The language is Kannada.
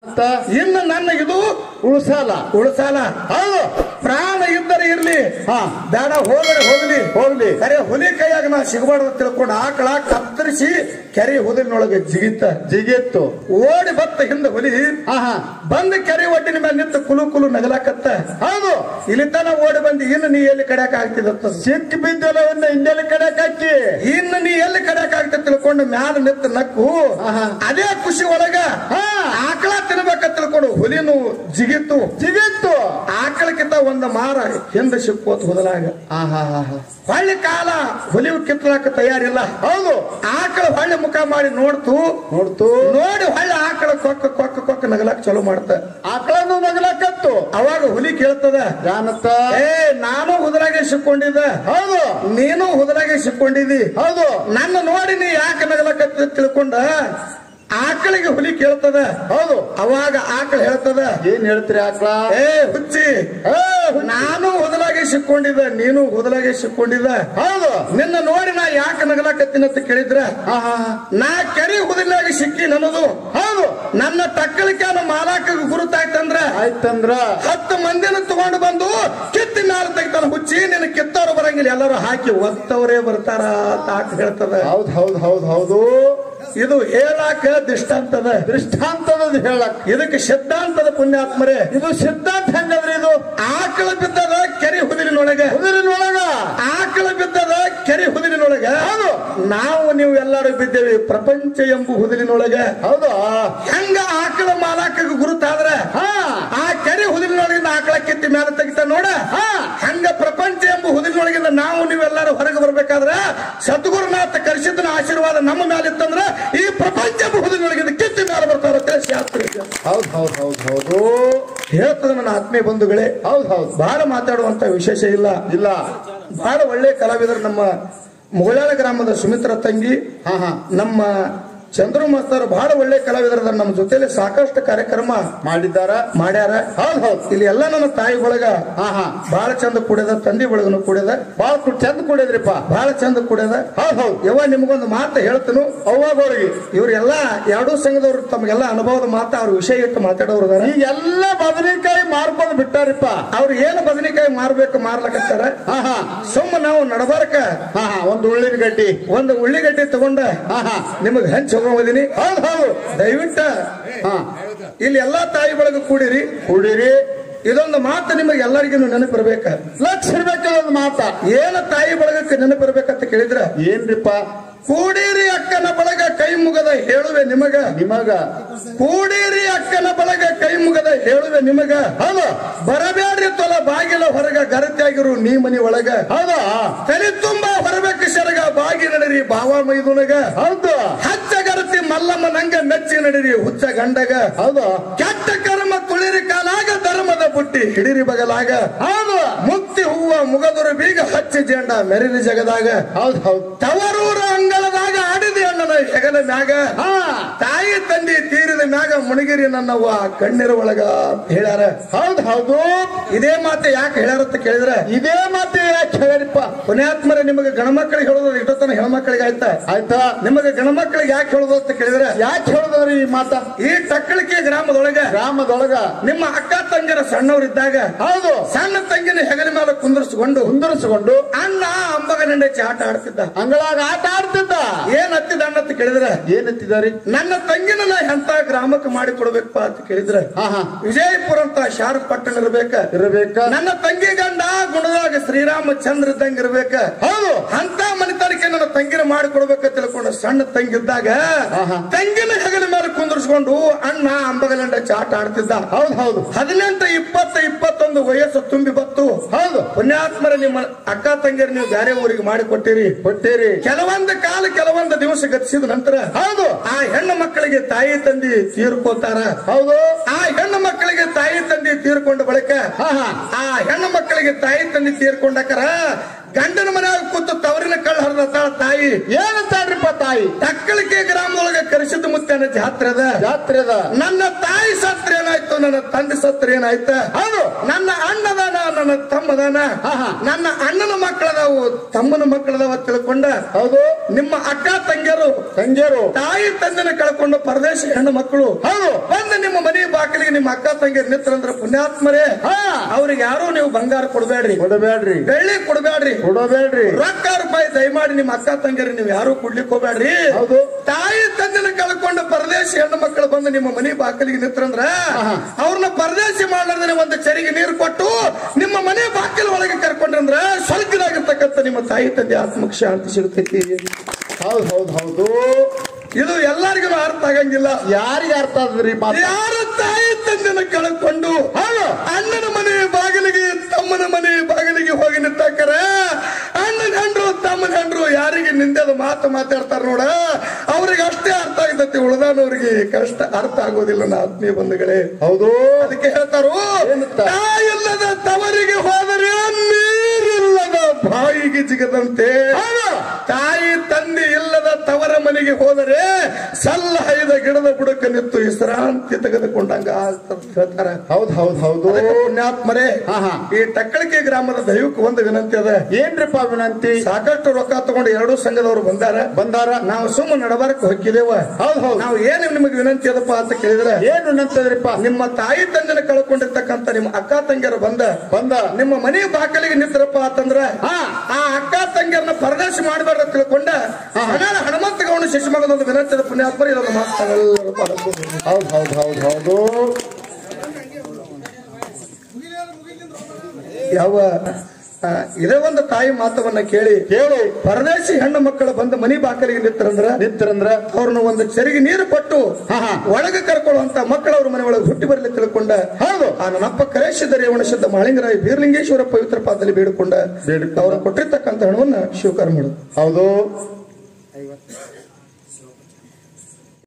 ಅಂತ ಇನ್ನು ನನ್ನ ಇದು ಉಳಿಸಲ್ಲ ಉಳಿಸಾಲ ಹೌದು ಪ್ರಾಣ ಇದ್ದರೆ ಇರ್ಲಿ ಹಾ ಬೇಡ ಹೋದರೆ ಹೋಗ್ಲಿ ಹೋಗ್ಲಿ ಕರೆ ಹುಲಿ ಕೈಯಾಗ ನಾ ಸಿಗಬಾರ್ದು ತಿಳ್ಕೊಂಡು ಆಕಳ ಕತ್ತರಿಸಿ ಕೆರೆ ಹುಲಿನೊಳಗೆ ಜಿಗಿತ ಜಿಗಿತ್ತು ಓಡಿ ಬತ್ತ ಹಿಂದೆ ಹುಲಿ ಹಾ ಹಾ ಬಂದ ಕೆರೆ ಒಡ್ಡಿನ ಮೇಲೆ ನಿಂತು ಕುಲು ಕುಲು ನಗಲಾಕತ್ತ ಹೌದು ಇಲ್ಲಿ ತನ ಓಡಿ ಬಂದು ಇನ್ನು ನೀ ಎಲ್ಲಿ ಕಡ್ಯಾಕ ಆಗ್ತಿದತ್ತ ಸಿಕ್ಕ ಬಿದ್ದಲವನ್ನ ಹಿಂದೆಲ್ಲ ಕಡೆ ಕಕ್ಕಿ ಇನ್ನು ನೀ ಎಲ್ಲಿ ಕಡ್ಯಾಕ ಆಗ್ತದೆ ತಿಳ್ಕೊಂಡು ಮ್ಯಾಲ ನಿಂತು ನಕ್ಕು ಆಹಾ. ಅದೇ ಖುಷಿ ಒಳಗ ಹಾ. ಆಕಳ ತಿನ್ಬೇಕಂತ ತಿಳ್ಕೊಂಡು ಹುಲಿನು ಜಿಗಿತ್ತು ಜಿಗಿತ್ತು ಆಕಳಕ್ಕಿಂತ ಒಂದು ಮಾರ ಹಿಂದೆ ಸಿಕ್ಕೋತ್ ಹೋದಲಾಗ ಹಾ ಹಾ ಹಾ ಹಾ ಹೊಳ್ಳಿ ಕಾಲ ಹುಲಿ ಕಿತ್ತಲಾಕ ತಯಾರಿಲ್ಲ ಹೌದು ಆಕಳ ಹೊಳ್ಳಿ ಮುಖ ಮಾಡಿ ನೋಡ್ತು ನೋಡ್ತು ನೋಡಿ ಹೊಳ್ಳಿ ಆಕಳ ಕೊಕ್ಕ ಕೊಕ್ಕ ಕೊಕ್ಕ ನಗಲಾಕ ಚಲೋ ಮಾಡ್ತ ಆಕಳನ್ನು ನಗಲಕತ್ತು ಅವಾಗ ಹುಲಿ ಕೇಳ್ತದ ಜಾನತ್ತ ಏ ನಾನು ಹುದರಾಗೆ ಸಿಕ್ಕೊಂಡಿದ್ದ ಹೌದು ನೀನು ಹುದರಾಗೆ ಸಿಕ್ಕೊಂಡಿದ್ದಿ ಹೌದು ನನ್ನ ನೋಡಿ ನೀ ಯಾಕೆ ನಗಲಕತ್ತ ತಿಳ್ಕೊಂಡ ಆಕಳಿಗೆ ಹುಲಿ ಕೇಳ್ತದ ಹೌದು ಅವಾಗ ಆಕಳ ಹೇಳ್ತದ ಏನ್ ಹೇಳ್ತೀರಿ ಆಕಳ ಏ ಹುಚ್ಚಿ ಏ, ನಾನು ಹುದಲಾಗೆ ಸಿಕ್ಕೊಂಡಿದ್ದ ನೀನು ಹುದಲಾಗೆ ಸಿಕ್ಕೊಂಡಿದ್ದ ಹೌದು ನಿನ್ನ ನೋಡಿ ನಾ ಯಾಕೆ ನಗಲಕತ್ತೀನಿ ಅಂತ ಕೇಳಿದ್ರ ಹಾ ಹಾ ಹಾ. ನಾ ಕೆರೆ ಹುದಿಲಾಗಿ ಸಿಕ್ಕಿ ನನ್ನದು ಹೌದು ನನ್ನ ಟಕ್ಕಳಿಕೆ ಮಾಲಾಕ ಗುರುತಾಯ್ತಂದ್ರ ಆಯ್ತಂದ್ರ ಹತ್ತು ಮಂದಿನ ತಗೊಂಡು ಬಂದು ಕಿತ್ತಿ ಮ್ಯಾಲ ತೆಗಿತಾನ ಹುಚ್ಚಿ ನಿನ್ನ ಕಿತ್ತವ್ರು ಬರಂಗಿಲ್ಲ ಎಲ್ಲರೂ ಹಾಕಿ ಒತ್ತವರೇ ಬರ್ತಾರ ಅಂತ ಆಕ ಹೇಳ್ತದ ಹೌದ್ ಹೌದ್ ಹೌದ್ ಹೌದು ಇದು ಹೇಳಾಕ ದೃಷ್ಟಾಂತದ ದೃಷ್ಟಾಂತದ ಹೇಳಕ್ ಇದಕ್ಕೆ ಸಿದ್ಧಾಂತದ ಪುಣ್ಯಾತ್ಮರೇ ಇದು ಸಿದ್ಧಾಂತ ಹೆಂಗದ್ರಿ ಇದು ಆಕಳ ಬಿದ್ದದ ಕೆರೆ ಹುದಿಲಿನೊಳಗೆ ಹುದುರಿನೊಳಗ ಆಕಳ ಬಿದ್ದದ ಕೆರೆ ಹುದಿಲಿನೊಳಗೆ ಹೌದು ನಾವು ನೀವು ಎಲ್ಲರೂ ಬಿದ್ದೇವೆ ಪ್ರಪಂಚ ಎಂಬು ಹುದಿಲಿನೊಳಗೆ ಹೌದು ಹೆಂಗ ಆಕಳ ಮಾಲಾಕ ಗುರುತಾದ್ರ ಹಾ ಆ ಕೆರೆ ಹುದಿಲಿನೊಳಗಿಂದ ಆಕಳ ಕೆತ್ತಿ ಮೇಲೆ ತೆಗಿತ ನೋಡ ಹಾ. ಹಂಗ ಪ್ರಪಂಚ ಎಂಬ ಹುದಿಲಿನೊಳಗಿಂದ ನಾವು ನೀವೆಲ್ಲರೂ ಹೊರಗೆ ಬರ್ಬೇಕಾದ್ರ ಸದ್ಗುರುನಾಥ ಕರ್ಸಿದ್ದನ ಆಶೀರ್ವಾದ ನಮ್ಮ ಮೇಲೆ ಇತ್ತಂದ್ರ ಈ ಪ್ರಪಂಚ ಎಂಬ ಹುದಿಲಿನೊಳಗಿಂದ ಕಿತ್ತಿ ಮೇಲೆ ಬರ್ತಾರ ಅಂತ ಶಾಸ್ತ್ರ ಇದೆ. ಹೌದ್ ಹೌದ್ ಹೌದ್ ಹೌದು ಹೇಳ್ತದ ನನ್ನ ಆತ್ಮೀಯ ಬಂಧುಗಳೇ ಹೌದ್ ಹೌದ್ ಬಹಳ ಮಾತಾಡುವಂತ ವಿಶೇಷ ಇಲ್ಲ ಇಲ್ಲ ಬಹಳ ಒಳ್ಳೆ ಕಲಾವಿದರು ನಮ್ಮ ಮುಗಳಾಳ ಗ್ರಾಮದ ಸುಮಿತ್ರ ತಂಗಿ ಹಾ ಹಾ ನಮ್ಮ ಚಂದ್ರು ಮಾಸ್ತರ್ ಬಹಳ ಒಳ್ಳೆ ಕಲಾವಿದರ ನಮ್ಮ ಜೊತೆಲಿ ಸಾಕಷ್ಟು ಕಾರ್ಯಕ್ರಮ ಮಾಡಿದ್ದಾರ ಮಾಡ್ಯಾರ ಹೌದ್ ಹೌದ್ ಇಲ್ಲಿ ಎಲ್ಲ ನನ್ನ ತಾಯಿ ಬಳಗ ಹಾ ಹಾ ಬಹಳ ಚಂದ ಕುಡಿದ ತಂದೆ ಬಳಗನು ಕುಡಿದ ಬಾಳ ಕು- ಚಂದ ಕುಡಿದ್ರಿಪ್ಪ ಬಹಳ ಚಂದ ಕುಡಿದ ಹೌದ್ ಹೌದ್ ಯವ್ವ ನಿಮಗೊಂದು ಮಾತು ಹೇಳ್ತನು ಅವ್ವಾಗೋರಿಗೆ ಇವ್ರೆಲ್ಲ ಎರಡೂ ಸಂಘದವ್ರು ತಮಗೆಲ್ಲ ಅನುಭವದ ಮಾತು ಅವ್ರ ವಿಷಯ ಇಟ್ಟು ಮಾತಾಡೋರು ಅದಾರ ಈಗ ಎಲ್ಲ ಬದನೆಕಾಯಿ ಮಾರ್ಕೊಂಡು ಬಿಟ್ಟಾರಿಪ್ಪ ಅವ್ರು ಏನು ಬದನೆಕಾಯಿ ಮಾರ್ಬೇಕು ಮಾರ್ಲಕತ್ತಾರ ಹಾ ಹಾ ಸುಮ್ಮ ನಾವು ನಡಬಾರಕ ಹಾ ಹಾ ಒಂದು ಉಳ್ಳಿನ ಗಡ್ಡಿ ಒಂದು ಉಳ್ಳಿಗಡ್ಡೆ ತಗೊಂಡ ಹಾ ಹಾ ನಿಮಗ್ ಹಂಚ್ ಹೋಗೋದಿನಿ ಹೌದ್ ಹೌದು ದಯವಿಟ್ಟ ಹಾ ಇಲ್ಲಿ ಎಲ್ಲಾ ತಾಯಿ ಬಳಗ ಕೂಡಿರಿ ಕುಡೀರಿ ಇದೊಂದು ಮಾತು ನಿಮಗೆ ಎಲ್ಲರಿಗೂ ನೆನಪಿರ್ಬೇಕ ಲಕ್ಷ ಇರ್ಬೇಕಲ್ಲ ಒಂದು ಮಾತ ಏನ ತಾಯಿ ಬಳಗಕ್ಕೆ ನೆನಪಿರ್ಬೇಕಂತ ಕೇಳಿದ್ರ ಏನ್ರಿಪ್ಪ ಕೂಡೀರಿ ಅಕ್ಕನ ಬಳಗ ಕೈ ಮುಗದ ಹೇಳುವೆ ನಿಮಗ ನಿಮಗ ಕೂಡೀರಿ ಅಕ್ಕನ ಬಳಗ ಕೈ ಮುಗದ ಹೇಳುವೆ ನಿಮಗ ಹೌದು ಬರಬೇಡ್ರಿ ತೊಲ ಬಾಗಿಲ ಹೊರಗ ಗರತಿಯಾಗಿರು ನೀ ಮನಿ ಒಳಗ ಹೌದಾ ತಲೆ ತುಂಬಾ ಹೊರಬೇಕು ಸೆರಗ ಬಾಗಿ ನಡಿರಿ ಬಾವ ಮೈದುನಗ ಹೌದು ಹಚ್ಚ ಗರತಿ ಮಲ್ಲಮ್ಮ ನಂಗ ಮೆಚ್ಚಿ ನಡಿರಿ ಹುಚ್ಚ ಗಂಡಗ ಹೌದು ಕೆಟ್ಟ ಕರ್ಮ ತುಳಿರಿ ಕಾಲಾಗ ಧರ್ಮದ ಬುಟ್ಟಿ ಹಿಡಿರಿ ಬಗಲಾಗ ಹೌದು ಮುಕ್ತಿ ಹೂವ ಮುಗದುರು ಬೀಗ ಹಚ್ಚಿ ಜೆಂಡ ಮೆರಿರಿ ಜಗದಾಗ ಹೌದು ಹೌದು ತವರೂರ ಅಂಗಳದಾಗ ಆಡಿದೆ ಅಣ್ಣನ ಹೆಗಲ ಮ್ಯಾಗ ಹಾ ತಾಯಿ ತಂದಿ ತೀರಿದ ಮ್ಯಾಗ ಮುಣಗಿರಿ ನನ್ನವ್ವ ಕಣ್ಣೀರ ಒಳಗ ಅಂತ ಹೇಳ್ಯಾರ ಹೌದು ಹೌದು ಇದೇ ಮಾತು ಯಾಕೆ ಹೇಳ್ಯಾರ ಅಂತ ಕೇಳಿದ್ರೆ ಇದೇ ಮಾತು ಯಾಕೆ ಹೇಳಿಪ್ಪ ಪುಣ್ಯಾತ್ಮರ ನಿಮಗೆ ಗಣಮಕ್ಕಳಿಗೆ ಹೇಳೋದು ಇಷ್ಟೊತ್ತನ ಹೆಣ್ಮಕ್ಳಿಗೆ ಆಯ್ತಾ ಆಯ್ತಾ ನಿಮಗೆ ಗಣಮಕ್ಕಳಿಗೆ ಯಾಕೆ ಹೇಳೋದು ಅಂತ ಕೇಳಿದ್ರೆ ಯಾಕೆ ಹೇಳಿದ್ರಿ ಈ ಮಾತ ಈ ಟಕ್ಕಳಿಕೆ ಗ್ರಾಮದೊಳಗ ಗ್ರಾಮದೊಳಗ ನಿಮ್ಮ ಅಕ್ಕ ತಂಗಿರ ಸಣ್ಣವರಿದ್ದಾಗ ಹೌದು ಸಣ್ಣ ತಂಗಿನ ಹೆಗಲ ಮೇಲೆ ಕುಂದರ್ಸ್ಕೊಂಡು ಕುಂದರಿಸಿಕೊಂಡು ಅಣ್ಣ ಅಂಬಗನಂಡೆ ಚಾಟ ಆಡ್ತಿದ್ದ ಅಂಗಳಾಗ ಆಟ ಆಡ್ತಿದ್ದ ಏನ್ ಹತ್ತಿದ ಅಣ್ಣ ಅಂತ ಕೇಳಿದ್ರೆ ಏನಂತಿದಾರಿ ನನ್ನ ತಂಗಿನ ನಾ ಎಂತ ಗ್ರಾಮಕ್ಕೆ ಮಾಡಿ ಕೊಡ್ಬೇಕಪ್ಪ ಅಂತ ಕೇಳಿದ್ರೆ ಹಾ ಹಾ ವಿಜಯಪುರ ಅಂತ ಶಾರದ್ ಪಟ್ಟಣ ಇರ್ಬೇಕ ಇರಬೇಕ ನನ್ನ ತಂಗಿ ಗಂಡ ಗುಣದಾಗ ಶ್ರೀರಾಮಚಂದ್ರ ಇದ್ದಂಗ ಇರ್ಬೇಕ ಹೌದು ಅಂತ ಮನಿತನಕ್ಕೆ ನನ್ನ ತಂಗಿನ ಮಾಡಿ ಕೊಡ್ಬೇಕ ತಿಳ್ಕೊಂಡು ಸಣ್ಣ ತಂಗಿದ್ದಾಗ ಆಹಾ. ತಂಗಿನ ಹೆಗಲ ಮೇಲೆ ಕುಂದರ್ಸ್ಕೊಂಡು ಅಣ್ಣ ಅಂಬಗಲಂಡ ಚಾಟ ಆಡ್ತಿದ್ದ ಹೌದು ಹೌದು ಹದಿನೆಂಟು ಇಪ್ಪತ್ತ ಇಪ್ಪತ್ತೊಂದು ವಯಸ್ಸು ತುಂಬಿ ಬತ್ತು ಹೌದು ಪುಣ್ಯಾತ್ಮರ ನಿಮ್ಮ ಅಕ್ಕ ತಂಗಿಯರು ನೀವು ಬೇರೆ ಊರಿಗೆ ಮಾಡಿ ಕೊಟ್ಟಿರಿ ಕೊಟ್ಟೇರಿ ಕೆಲವೊಂದು ಕಾಲ ಕೆಲವೊಂದು ದಿವಸ ಗತಿಸಿದ ನಂತರ ಹೌದು ಆ ಹೆಣ್ಣು ಮಕ್ಕಳಿಗೆ ತಾಯಿ ತಂದಿ ತೀರ್ಕೋತಾರ ಹೌದು ಆ ಹೆಣ್ಣು ಮಕ್ಕಳಿಗೆ ತಾಯಿ ತಂದೆ ತೀರ್ಕೊಂಡ ಬಳಿಕ ಹಾ ಹಾ ಆ ಹೆಣ್ಣು ಮಕ್ಕಳಿಗೆ ತಾಯಿ ತಂದೆ ತೀರ್ಕೊಂಡಾಕರ ಗಂಡನ ಮನೆಯಾಗ ಕೂತು ತವರಿನ ಕಳ್ಳ ಹರಿದ ತಾಯಿ ಏನಂತಾಡ್ರಿಪ್ಪ ತಾಯಿ ತಕ್ಕಳಿಕೆ ಗ್ರಾಮದೊಳಗೆ ಕರಿಸಿದ ಮುತ್ತನ ಜಾತ್ರೆ ಅದ ಜಾತ್ರೆ ಅದ ನನ್ನ ತಾಯಿ ಸತ್ರ ಏನಾಯ್ತು ನನ್ನ ತಂದೆ ಸತ್ರ ಏನಾಯ್ತ ಹೌದು ನನ್ನ ಅಣ್ಣದಾನ ನನ್ನ ತಮ್ಮದಾನ ಹಾ, ಹಾ. ನನ್ನ ಅಣ್ಣನ ಮಕ್ಕಳದಾವು ತಮ್ಮನ ಮಕ್ಕಳದಾವ ತಿಳ್ಕೊಂಡ ಹೌದು ನಿಮ್ಮ ಅಕ್ಕ ತಂಗಿಯರು ತಂಗಿಯರು ತಾಯಿ ತಂದೆನ ಕಳ್ಕೊಂಡು ಪರದೇಶ ಹೆಣ್ಣು ಮಕ್ಕಳು ಹೌದು ಬಂದು ನಿಮ್ಮ ಮನೆ ಬಾಗಿಲು ಬಾಗಿಲಿಗೆ ನಿಮ್ಮ ಅಕ್ಕ ತಂಗಿ ನಿಂತ್ರಂದ್ರ ಪುಣ್ಯಾತ್ಮರೇ ಹಾ ಅವ್ರಿಗೆ ಯಾರು ನೀವು ಬಂಗಾರ ಕೊಡಬೇಡ್ರಿ ಕೊಡಬೇಡ್ರಿ ಬೆಳ್ಳಿ ಕೊಡಬೇಡ್ರಿ ಕೊಡಬೇಡ್ರಿ ರೊಕ್ಕ ರೂಪಾಯಿ ದಯಮಾಡಿ ನಿಮ್ಮ ಅಕ್ಕ ತಂಗಿರಿ ನೀವು ಯಾರು ಕೊಡ್ಲಿಕ್ಕೆ ಹೋಗ್ಬೇಡ್ರಿ ಹೌದು ತಾಯಿ ತಂದೆನ ಕಳ್ಕೊಂಡು ಪರದೇಶಿ ಹೆಣ್ಣು ಮಕ್ಕಳು ಬಂದು ನಿಮ್ಮ ಮನೆ ಬಾಗಿಲಿಗೆ ನಿಂತ್ರಂದ್ರ ಆಹಾ. ಅವ್ರನ್ನ ಪರದೇಶಿ ಮಾಡ್ಲಾರ್ದೇನೆ ಒಂದು ಚರಿಗೆ ನೀರು ಕೊಟ್ಟು ನಿಮ್ಮ ಮನೆ ಬಾಗಿಲ ಒಳಗೆ ಕರ್ಕೊಂಡ್ರಂದ್ರ ಸ್ವರ್ಗದಾಗಿರ್ತಕ್ಕಂಥ ನಿಮ್ಮ ತಾಯಿ ತಂದೆ ಆತ್ಮಕ್ಕೆ ಶಾಂತಿ ಸಿಗ್ತೈತಿ ಹೌದು ಹೌದು ಹೌದು ಇದು ಎಲ್ಲರಿಗೂ ಅರ್ಥ ಆಗಂಗಿಲ್ಲ ಯಾರಿಗೆ ಅರ್ಥ ಆದ್ರಿ ಮಾತು ಯಾರು ತಾಯಿ ತಂದೆನ ಕಳ್ಕೊಂಡು ಹೌದು ಅಣ್ಣನ ಮನೆ ಬಾಗಿಲಿಗೆ ತಮ್ಮನ ಮನೆ ಬಾಗಿಲಿಗೆ ಹೋಗಿ ನಿಂತಾಕರ ಅಣ್ಣನ ಹೆಂಡ್ರು ತಮ್ಮನ ಹೆಂಡ್ರು ಯಾರಿಗೆ ನಿಂದೆದ ಮಾತು ಮಾತಾಡ್ತಾರ ನೋಡ ಅವ್ರಿಗೆ ಅಷ್ಟೇ ಅರ್ಥ ಆಗ್ತತಿ ಉಳ್ದಾನವ್ರಿಗೆ ಕಷ್ಟ ಅರ್ಥ ಆಗೋದಿಲ್ಲ ನಾ ಆತ್ಮೀಯ ಬಂಧುಗಳೇ ಹೌದು ಅದಕ್ಕೆ ಹೇಳ್ತಾರು ಏನಂತ? ತಾಯಿಲ್ಲದ ತವರಿಗೆ ಹೋದರೆ ನೀರಿಲ್ಲದ ಬಾಯಿಗೆ ಜಿಗದಂತೆ ಹೌದು ತಾಯಿ ತಂದೆ ಇಲ್ಲದ ತವರ ಮನೆಗೆ ಹೋದರೆ ಸಲ್ಲ ಹೈದ ಗಿಡದ ಬುಡಕ ನಿಂತು ವಿಶ್ರಾಂತಿ ತೆಗೆದುಕೊಂಡಂಗ ಆಗ್ತದೆ ಅಂತ ಹೇಳ್ತಾರೆ ಹೌದು ಹೌದು ಹೌದು ಅದಕ್ಕೆ ಪುಣ್ಯಾತ್ಮರೇ ಹಾ, ಹಾ. ಈ ಟಕ್ಕಳಿಕೆ ಗ್ರಾಮದ ದೈವಕ್ಕೆ ಒಂದು ವಿನಂತಿ ಅದ ಏನ್ರಿಪ್ಪ ವಿನಂತಿ ಸಾಕಷ್ಟು ರೊಕ್ಕ ತಗೊಂಡು ಎರಡೂ ಸಂಘದವರು ಬಂದಾರ ಬಂದಾರ ನಾವು ಸುಮ್ಮನೆ ನಡಬಾರಕ್ ಹೊಕ್ಕಿದೇವ ಹೌದು ಹೌದು ನಾವು ಏನು ನಿಮಗೆ ವಿನಂತಿ ಅದಪ್ಪ ಅಂತ ಕೇಳಿದ್ರೆ ಏನ್ ವಿನಂತದ್ರಿಪ್ಪ ನಿಮ್ಮ ತಾಯಿ ತಂದೆನ ಕಳ್ಕೊಂಡಿರ್ತಕ್ಕಂಥ ನಿಮ್ಮ ಅಕ್ಕ ತಂಗಿಯರು ಬಂದ ಬಂದ ನಿಮ್ಮ ಮನೆ ಬಾಕಲಿಗೆ ನಿಂತರಪ್ಪ ಅಂತಂದ್ರ ಹಾ ಆ ಅಕ್ಕ ತಂಗಿಯರನ್ನ ಪರದೇಶ ಮಾಡಬೇಡ ತಿಳ್ಕೊಂಡ ಹಣ ಹನುಮಂತ ಗೌಡ ಶಿಶುಮಗನೊಂದು ವಿನಂತಿದ ಪುಣ್ಯಾತ್ಮರಿ ಇದೊಂದು ಮಾತಾಡಲ್ಲ ಹೌದು ಹೌದು ಹೌದು ಹೌದು ಯಾವ ಆ, ಇದೇ ಒಂದು ತಾಯಿ ಮಾತವನ್ನ ಕೇಳಿ ಕೇಳಿ ಪರದೇಶಿ ಹೆಣ್ಣು ಮಕ್ಕಳು ಬಂದು ಮನಿ ಬಾಕಲಿಗೆ ನಿಂತರಂದ್ರ ನಿಂತರಂದ್ರ ಅವ್ರನ್ನ ಒಂದು ಚರಿಗೆ ನೀರು ಕೊಟ್ಟು ಹಾ, ಹಾ. ಒಳಗೆ ಕರ್ಕೊಳ್ಳುವಂತ ಮಕ್ಕಳು ಅವ್ರ ಮನೆ ಒಳಗೆ ಹುಟ್ಟಿ ಬರಲಿ ತಿಳ್ಕೊಂಡ ಹೌದು ಆ ನನ್ನಪ್ಪ ಕರೇಶಿದ್ದ ರೇವಣ ಸಿದ್ಧ ಮಾಳಿಂಗರಾಯ ಬೀರ್ಲಿಂಗೇಶ್ವರ ಪವಿತ್ರ ಪಾದದಲ್ಲಿ ಬೇಡಿಕೊಂಡ ಬೇಡಿಕೊಂಡ. ಅವರು ಕೊಟ್ಟಿರ್ತಕ್ಕಂಥ ಹಣವನ್ನ ಸ್ವೀಕಾರ ಮಾಡುದು ಹೌದು